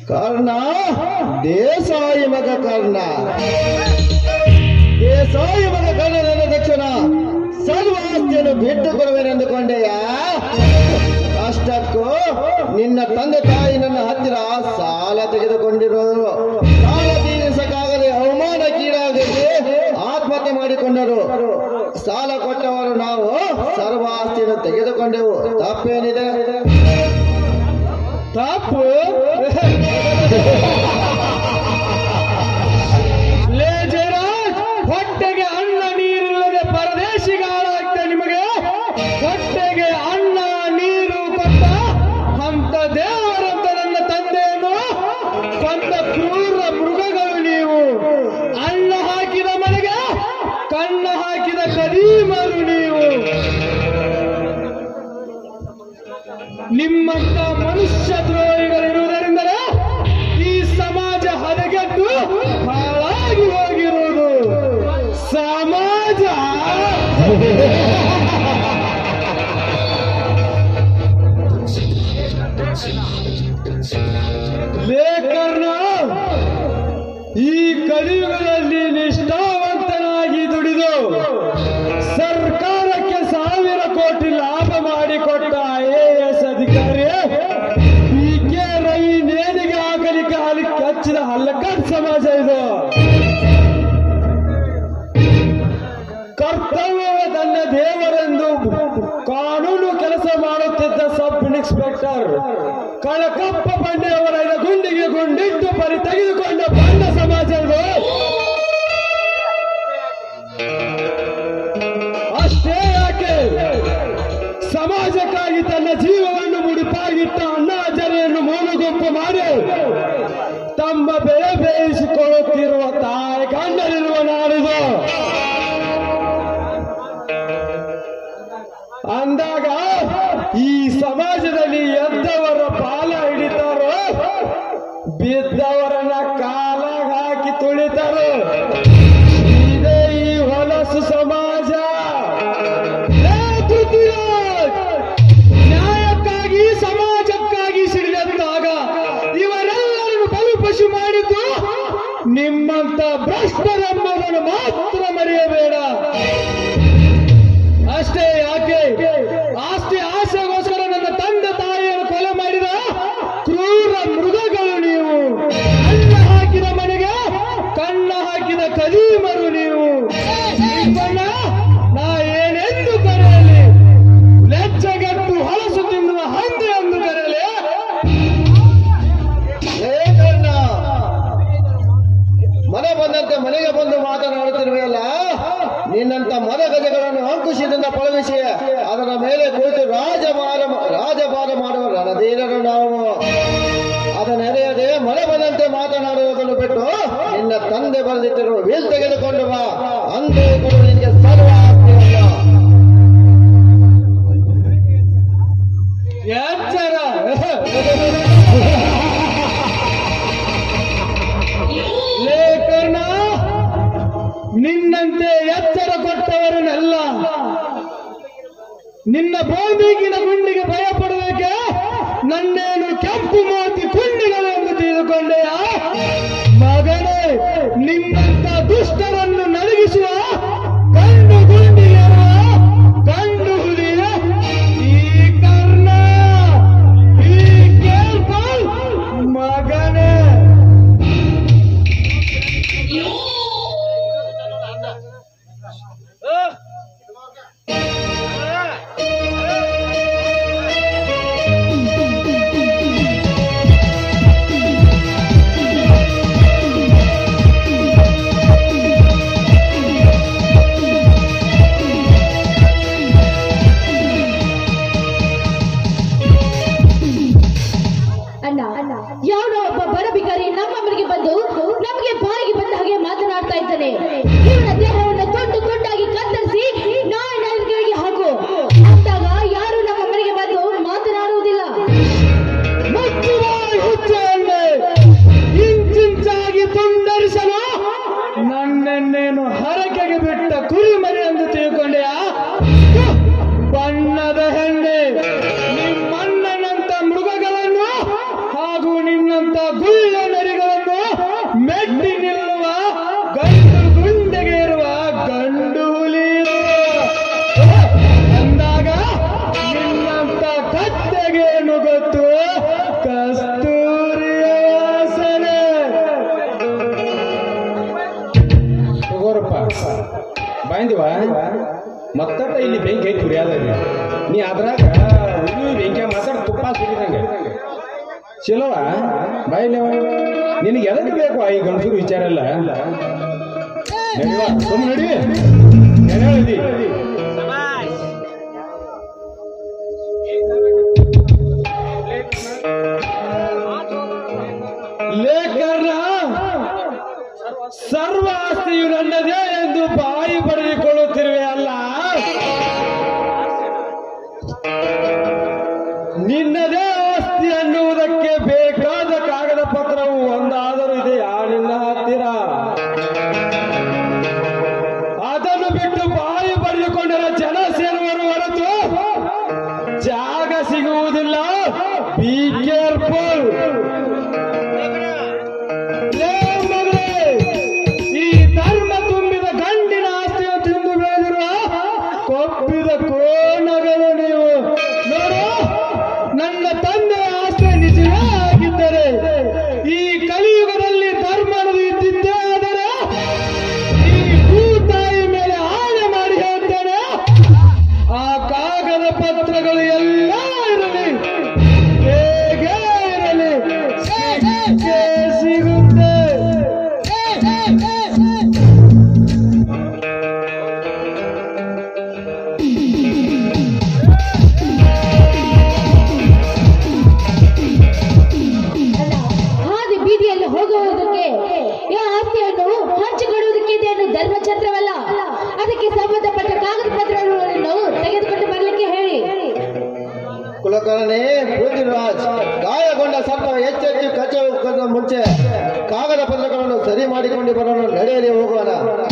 ಕರ್ಣ ದೇಸಾಯಿ ಮಗ ಕರ್ಣ ದೇಸಾಯಿ ಮಗ ಕರ್ಣ ನನ್ನ ತಕ್ಷಣ ಸರ್ವ ಆಸ್ತಿಯನ್ನು ಬಿಟ್ಟು ಕೊಡುವೆನೆಂದುಕೊಂಡೆಯ ಅಷ್ಟಕ್ಕೂ ನಿನ್ನ ತಂದೆ ತಾಯಿ ನನ್ನ ಹತ್ತಿರ ಸಾಲ ತೆಗೆದುಕೊಂಡಿರೋರು ಸಾಲ ತೀರಿಸಕ್ಕಾಗದೆ ಅವಮಾನಕ್ಕೀಡಾಗಿ ಆತ್ಮಹತ್ಯೆ ಮಾಡಿಕೊಂಡರು ಸಾಲ ಕೊಟ್ಟವರು ನಾವು ಸರ್ವ ಆಸ್ತಿಯನ್ನು ತೆಗೆದುಕೊಂಡೆವು ತಪ್ಪೇನಿದೆ ತಪ್ಪು ಲೇ ಜಯರಾಜ್ ಹೊಟ್ಟೆಗೆ ಅನ್ನ ನೀರಿಲ್ಲದೆ ಪರದೇಶಿಗಾಲಾಗ್ತ ನಿಮಗೆ ಹೊಟ್ಟೆಗೆ ಅನ್ನ ನೀರು ಕೊಟ್ಟ ಅಂತ ದೇವರಂತ ನನ್ನ ತಂದೆಯನ್ನು ಕೊಂದ ಕ್ರೂರ ಮೃಗಗಳು ನೀವು ಅನ್ನ ಹಾಕಿದ ಮನೆಗೆ ಕಣ್ಣ ಹಾಕಿದ ಕದೀಮರು ನೀವು ನಿಮ್ಮಂತ ಮನುಷ್ಯ ದ್ರೋಹಿಗಳಿರುವುದರಿಂದಲೇ ಈ ಸಮಾಜ ಹದಗೆಟ್ಟು ಹಾಳಾಗಿ ಹೋಗಿರುವುದು ಸಮಾಜ ಲೇಖನ ಈ ಕಲಿಯುಗದಲ್ಲಿ ನಿಷ್ಠಾವಂತನಾಗಿ ದುಡಿದು ಸರ್ಕಾರಕ್ಕೆ ಸಾವಿರ ಕೋಟಿ ಲಾಭ ಮಾಡಿಕೊಟ್ಟ ಐಎಎಸ್ ಅಧಿಕಾರಿ ಪಿ ಕೆ ರೈ ನೇದಿಗೆ ಹಾಕಲಿಕ್ಕೆ ಹಾಲಿಕ್ಕೆ ಹಚ್ಚಿದ ಹಲ್ಲಕಟ್ ಸಮಾಜ ಇದು ಕರ್ತವ್ಯವ ತನ್ನ ದೇವರೆಂದು ಕಾನೂನು ಕೆಲಸ ಮಾಡುತ್ತಿದ್ದ ಸಬ್ ಇನ್ಸ್ಪೆಕ್ಟರ್ ಕಳಕಪ್ಪ ಬಂಡೆಯವರ ಗುಂಡಿಗೆ ಗುಂಡಿಟ್ಟು ಪರಿ ತೆಗೆದುಕೊಂಡ ಬಂಡ ಸಮಾಜ ಇದು ಅಷ್ಟೇ ಯಾಕೆ ಸಮಾಜಕ್ಕಾಗಿ ತನ್ನ ಜೀವವನ್ನು ಮುಡಿಪಾಗಿಟ್ಟ ಅಣ್ಣಾಚರಿಯನ್ನು ಮೂಲಗುಂಪು ಮಾಡಿ ತಮ್ಮ ಬೆಳೆ ಬೇಯಿಸಿಕೊಳ್ಳುತ್ತಿರುವ ತಾಯಿ ಗಂಡನಿರುವ ನಾಡಿದು ಅಂದಾಗ ಈ ಸಮಾಜದಲ್ಲಿ ಎದ್ದವರ ಪಾಲ ಹಿಡಿತಾರೋ ಬಿದ್ದವರನ್ನ ಕಾಲಾಗ ಹಾಕಿ ತುಳಿತಾರೋ ಇದೇ ಈ ಹೊಲಸು ಸಮಾಜ ಲೇ ಪೃಥ್ವಿರಾಜ್! ನ್ಯಾಯಕ್ಕಾಗಿ ಸಮಾಜಕ್ಕಾಗಿ ಸಿಡಿದಂತಾಗ ಇವರೆಲ್ಲರನ್ನು ಬಲು ಪಶು ಮಾಡಿದ್ದು ನಿಮ್ಮಂತ ಭ್ರಷ್ಟರೆಂಬುದನ್ನು ಮಾತ್ರ ಮರೆಯಬೇಡ ಅಷ್ಟೇ ಯಾಕೆ ಆಸ್ತಿ ಆಸೆಗೋಸ್ಕರ ನನ್ನ ತಂದೆ ತಾಯಿಯನ್ನು ಕೊಲೆ ಮಾಡಿದ ಕ್ರೂರ ಮೃಗಗಳು ನೀವು ಅನ್ನ ಹಾಕಿದ ಮನೆಗೆ ಕಣ್ಣ ಹಾಕಿದ ಕದೀಮರು ನೀವು ನಿಮ್ಮನ್ನ ನಾ ಏನೆಂದು ಕರೆಯಲಿ ಲೆಚ್ಚಗೆಟ್ಟು ಹೊಲಸು ತಿನ್ನುವ ಹಂದಿ ಎಂದು ಕರೆಯಲಿ ಏ ಕರ್ಣ ಮನ ಬಂದಂತೆ ಮನೆಗೆ ಬಂದು ಮಾತನಾಡುತ್ತಿರುವೆಯಲ್ಲ ನಿನ್ನಂತ ಮದ ಗಜಗಳನ್ನು ಅಂಕುಶದಿಂದ ಪಳಗಿಸಿ ಅದರ ಮೇಲೆ ಕುಳಿತು ರಾಜಭಾರ ರಾಜಭಾರ ಮಾಡುವ ರಣಧೀರರು ನಾವು ಅದನ್ನೆರೆಯದೆ ಮನ ಬಂದಂತೆ ಮಾತನಾಡುವುದನ್ನು ಬಿಟ್ಟು ನಿನ್ನ ತಂದೆ ಬರೆದಿಟ್ಟಿರುವ ವೀಲ್ ತೆಗೆದುಕೊಂಡು ಬಾ ಅಂದೇ ಕೊಡು ನಿನಗೆ ಸರ್ವ ಆಸ್ತಿಯನ್ನ. ಎಚ್ಚರ ಲೇಖನ ನಿನ್ನಂತೆ ಎಚ್ಚರ ಕೊಟ್ಟವರನ್ನೆಲ್ಲ ನಿನ್ನ ಬೋಂದಿಗಿನ ಗುಂಡಿಗೆ ಭಯ ಪಡಬೇಕೆ ನನ್ನೇನು ಕೆಂಪು ಮೋತಿ ಕುಂಡಿಗಳು ಎಂದು ತಿಳಿದುಕೊಂಡೆಯ ಮಗನೇ ನಿನ್ನಂತ ದುಷ್ಟರನ್ನು ನಡಗಿಸುವ ಗಂಡು ಗುಂಡಿಗಿರುವ ಗಂಡು ಹುಲಿಯ ಈ ಕರ್ಣ ಈ ಕೇಳ್ಕೊಳ್ ಮಗನೇ ಅಣ್ಣ ಯಾವನೋ ಒಬ್ಬ ಬಡ ಬಿಕಾರಿ ನಮ್ಮ ಮನೆಗೆ ಬಂದು ನಮಗೆ ಬಾಯಿಗೆ ಬಂದ ಹಾಗೆ ಮಾತನಾಡ್ತಾ ಇದ್ದಾನೆ ಇವನ ದೇಹವನ್ನು ತುಂಡು ತುಂಡಾಗಿ ಕತ್ತರಿಸಿ ನಾಳೆ ನೈಲ್ಗಳಿಗೆ ಹಾಕು ಅಂದಾಗ ಯಾರು ನಮ್ಮ ಮನೆಗೆ ಬಂದು ಮಾತನಾಡುವುದಿಲ್ಲ ಮುಚ್ಚುವ ಹುಚ್ಚೆಣ್ಣೆ ಇಂಚಿಂಚಾಗಿ ತುಂಡರಿಸಲು ನನ್ನೆನ್ನೇನು ಹರಕೆಗೆ ಬಿಟ್ಟ ಕುರಿಮರಿ ಎಂದು ತಿಳ್ಕೊಂಡೆಯಾ ಬಣ್ಣದ ಹೆಣ್ಣೆ ನಿಮ್ಮಣ್ಣನಂತ ಮೃಗಗಳನ್ನು ಹಾಗೂ ನಿನ್ನಂತ ಗುಳ್ಳ ಮತ್ತಟ ಇಲ್ಲಿ ಬೆಂಕಿ ಐತಿ ಕುರಿಯಾದ ನೀ ಅದ್ರಾಗ ಉಗಿ ಬೆಂಕಿ ಮಾತಾಡ ತುಪ್ಪ ಸುರಿದಂಗೆ ಚಲೋವ ಬಾಯಿಲೇವ ನಿನಗೆ ಎದಕ್ಕೆ ಬೇಕು ಈ ಗಂಡಸರು ವಿಚಾರ ಎಲ್ಲ ನಡಿವ ಸುಮ್ ನಡಿ ನಡೆಯದಿ ಲೇಖರ ಸರ್ವ ಆಸ್ತಿಯು ನನ್ನದೇ ಎಂದು ಬಾಯಿ ಪಡೆದುಕೊಳ್ಳುತ್ತಿರುವೆ ಅಲ್ಲ ನಿನ್ನದೇ ಆಸ್ತಿ ಅನ್ನುವುದಕ್ಕೆ ಬೇಕಾದ ಕಾಗದ ಪತ್ರವು ಒಂದಾದರೂ ಇದೆಯಾ ನಿನ್ನ ಹತ್ತಿರ ಅದನ್ನು ಬಿಟ್ಟು ಬಾಯಿ ಬರೆದುಕೊಂಡರೆ ಜನ ಸೇರುವರು ಹೊರತು ಜಾಗ ಸಿಗುವುದಿಲ್ಲ ಬಿ ಕೇರ್ಫುಲ್ ಈ ಧರ್ಮ ತುಂಬಿದ ಗಂಡಿನ ಆಸ್ತಿಯ ತಿಂದು ಬೆಳೆದಿರುವ ಕೊಬ್ಬಿದ ಕೋಣಗಳು ನೀವು ನೋಡು ನನ್ನ ತಂದೆಯ ಆಸ್ತಿ ನಿಜವೇ ಆಗಿದ್ದರೆ ಈ ಕಲಿಯುಗದಲ್ಲಿ ಧರ್ಮ ಅನ್ನೋದು ಇದ್ದಿದ್ದೇ ಆದರೆ ಈ ಭೂತಾಯಿ ಮೇಲೆ ಆಣೆ ಮಾಡಿ ಹೇಳ್ತೇನೆ ಆ ಕಾಗದ ಪತ್ರಗಳು ಎಲ್ಲ ಇರಲಿ ಹೇಗೆ ಇರಲಿ ಸಿಕ್ಕೇ ಸಿಗುತ್ತೆ ಅಲ್ಲ ಹಾದಿ ಬೀದಿಯಲ್ಲಿ ಹೋಗುವುದಕ್ಕೆ ಈ ಆಸ್ತಿಯನ್ನು ಹಂಚಿಕೊಡುವುದಕ್ಕೆ ಇದೇನು ಧರ್ಮಛತ್ರವಲ್ಲ ಅದಕ್ಕೆ ಸಂಬಂಧಪಟ್ಟ ಕಾಗದ ಪತ್ರಗಳನ್ನು ತೆಗೆದುಕೊಂಡು ಬರಲಿಕ್ಕೆ ಹೇಳಿ ಕುಲಕರ್ಣಿ ಪೃಥ್ವಿರಾಜ್ ಗಾಯಗೊಂಡ ಸರ್ಪ ಹೆಚ್ಚೆಚ್ಚು ಕಚ್ಚುವ ಮುಂಚೆ ಕಾಗದ ಪತ್ರಗಳನ್ನು ಸರಿ ಮಾಡಿಕೊಂಡು ಬರೋಣ ನಡೆಯಲಿ ಹೋಗೋಣ